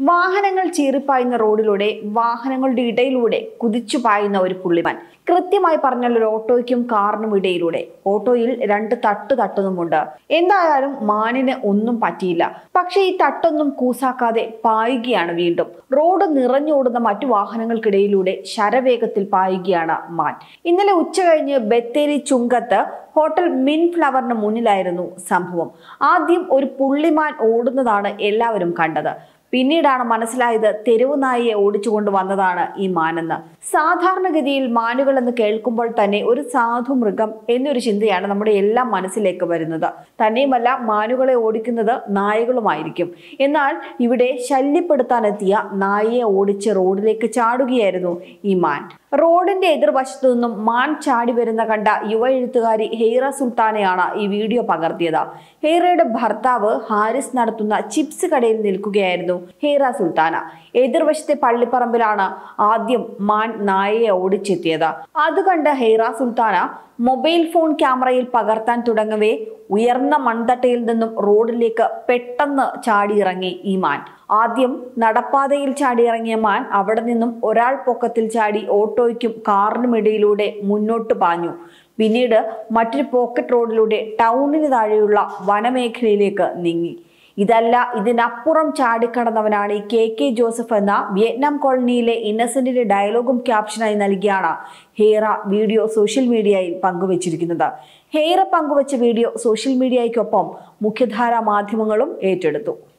വാഹനങ്ങൾ ചീറിപ്പായുന്ന റോഡിലൂടെ വാഹനങ്ങളുടെ ഇടയിലൂടെ കുതിച്ചു പായുന്ന ഒരു പുള്ളിമാൻ കൃത്യമായി പറഞ്ഞാൽ ഒരു ഓട്ടോയ്ക്കും കാറിനും ഇടയിലൂടെ ഓട്ടോയിൽ രണ്ട് തട്ട് തട്ടുന്നുമുണ്ട് എന്തായാലും മാനിന് ഒന്നും പറ്റിയില്ല പക്ഷേ ഈ തട്ടൊന്നും കൂസാക്കാതെ പായുകയാണ് വീണ്ടും റോഡ് നിറഞ്ഞോടുന്ന മറ്റു വാഹനങ്ങൾക്കിടയിലൂടെ ശരവേഗത്തിൽ പായുകയാണ് മാൻ ഇന്നലെ ഉച്ച കഴിഞ്ഞ് ബത്തേരി ചുങ്കത്ത് ഹോട്ടൽ മിൻ ഫ്ലവറിന് മുന്നിലായിരുന്നു സംഭവം ആദ്യം ഒരു പുള്ളിമാൻ ഓടുന്നതാണ് എല്ലാവരും കണ്ടത് പിന്നീടാണ് മനസ്സിലായത് തെരുവ് നായിയെ ഓടിച്ചുകൊണ്ട് വന്നതാണ് ഈ മാനെന്ന് സാധാരണഗതിയിൽ മാനുകൾ എന്ന് കേൾക്കുമ്പോൾ തന്നെ ഒരു സാധു മൃഗം എന്നൊരു ചിന്തയാണ് നമ്മുടെ എല്ലാം മനസ്സിലേക്ക് വരുന്നത് തന്നെയുമല്ല മാനുകളെ ഓടിക്കുന്നത് നായകളുമായിരിക്കും എന്നാൽ ഇവിടെ ശല്യപ്പെടുത്താനെത്തിയ നായയെ ഓടിച്ച് റോഡിലേക്ക് ചാടുകയായിരുന്നു ഈ മാൻ റോഡിന്റെ എതിർവശത്തു നിന്നും മാൻ ചാടി വരുന്ന കണ്ട യുവ എഴുത്തുകാരി ഹെയ്റ സുൽത്താനെയാണ് ഈ വീഡിയോ പകർത്തിയത് ഹെയ്റയുടെ ഭർത്താവ് ഹാരിസ് നടത്തുന്ന ചിപ്സ് കടയിൽ നിൽക്കുകയായിരുന്നു ഹെയ്റ സുൽത്താന എതിർവശത്തെ പള്ളിപ്പറമ്പിലാണ് ആദ്യം മാൻ നായയെ ഓടിച്ചെത്തിയത് അത് കണ്ട ഹെയ്റ സുൽത്താന മൊബൈൽ ഫോൺ ക്യാമറയിൽ പകർത്താൻ തുടങ്ങവേ ഉയർന്ന മൺതട്ടയിൽ നിന്നും റോഡിലേക്ക് പെട്ടെന്ന് ചാടിയിറങ്ങി ഈ മാൻ ആദ്യം നടപ്പാതയിൽ ചാടിയിറങ്ങിയ മാൻ അവിടെ നിന്നും ഒരാൾ പൊക്കത്തിൽ ചാടി ഓട്ടോയ്ക്കും കാറിനും ഇടയിലൂടെ മുന്നോട്ട് പാഞ്ഞു പിന്നീട് മറ്റൊരു പോക്കറ്റ് റോഡിലൂടെ ടൗണിന് താഴെയുള്ള വനമേഖലയിലേക്ക് നീങ്ങി ഇതല്ല ഇതിനപ്പുറം ചാടിക്കടന്നവനാണ് ഈ കെ കെ ജോസഫ് എന്ന വിയറ്റ്നാം കോളനിയിലെ ഇന്നസെന്റിന്റെ ഡയലോഗും ക്യാപ്ഷനായി നൽകിയാണ് ഹേറ വീഡിയോ സോഷ്യൽ മീഡിയയിൽ പങ്കുവച്ചിരിക്കുന്നത് ഹേറ പങ്കുവച്ച വീഡിയോ സോഷ്യൽ മീഡിയയ്ക്കൊപ്പം മുഖ്യധാരാ മാധ്യമങ്ങളും ഏറ്റെടുത്തു